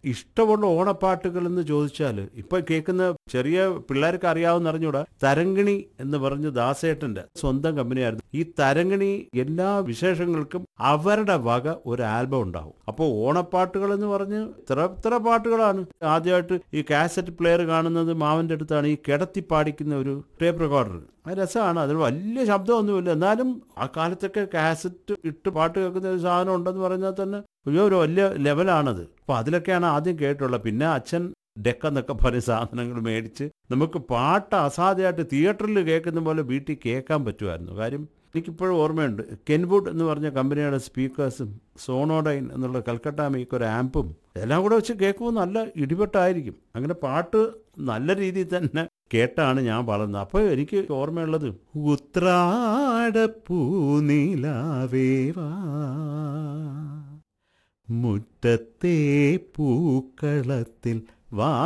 ഇഷ്ടമുള്ള ഓണപ്പാട്ടുകൾ എന്ന് ചോദിച്ചാൽ ഇപ്പൊ കേൾക്കുന്ന ചെറിയ പിള്ളേർക്ക് അറിയാവുന്ന അറിഞ്ഞൂടാ തരങ്കിണി എന്ന് പറഞ്ഞ് ദാസേട്ടന്റെ സ്വന്തം കമ്പനിയായിരുന്നു ഈ തരങ്കിണി എല്ലാ വിശേഷങ്ങൾക്കും അവരുടെ വക ഒരു ആൽബം ഉണ്ടാവും അപ്പോൾ ഓണപ്പാട്ടുകൾ എന്ന് പറഞ്ഞ് ഇത്ര ഇത്ര പാട്ടുകളാണ് ആദ്യമായിട്ട് ഈ കാസറ്റ് പ്ലെയർ കാണുന്നത് മാവന്റെ അടുത്താണ് ഈ കിടത്തി പാടിക്കുന്ന ഒരു ടേപ്പ് റെക്കോർഡർ അത് രസമാണ് അതിന് വലിയ ശബ്ദമൊന്നുമില്ല എന്നാലും ആ കാലത്തൊക്കെ കാസറ്റ് ഇട്ട് പാട്ട് കേൾക്കുന്ന ഒരു സാധനം ഉണ്ടെന്ന് പറഞ്ഞാൽ തന്നെ ഒരു ഒരു വലിയ ലെവലാണത് അപ്പോൾ അതിലൊക്കെയാണ് ആദ്യം കേട്ടുള്ളത് പിന്നെ അച്ഛൻ ഡെക്ക എന്നൊക്കെ പറഞ്ഞ സാധനങ്ങൾ മേടിച്ച് നമുക്ക് പാട്ട് അസാധ്യമായിട്ട് തിയേറ്ററിൽ കേൾക്കുന്ന പോലെ വീട്ടിൽ കേൾക്കാൻ പറ്റുമായിരുന്നു കാര്യം എനിക്കിപ്പോഴും ഓർമ്മയുണ്ട് കെൻവുഡ് എന്ന് പറഞ്ഞ കമ്പനിയുടെ സ്പീക്കേഴ്സും സോണോഡൈൻ എന്നുള്ള കൽക്കട്ട മേക്ക് ഒരു ആമ്പും എല്ലാം കൂടെ വെച്ച് കേൾക്കുമ്പോൾ നല്ല ഇടിപെട്ടായിരിക്കും അങ്ങനെ പാട്ട് നല്ല രീതിയിൽ തന്നെ കേട്ടാണ് ഞാൻ വളർന്നത് അപ്പോൾ എനിക്ക് ഓർമ്മയുള്ളത് ഉത്രാടപ്പൂനിലാവേവാ മുറ്റത്തെ പൂക്കളത്തിൽ വാ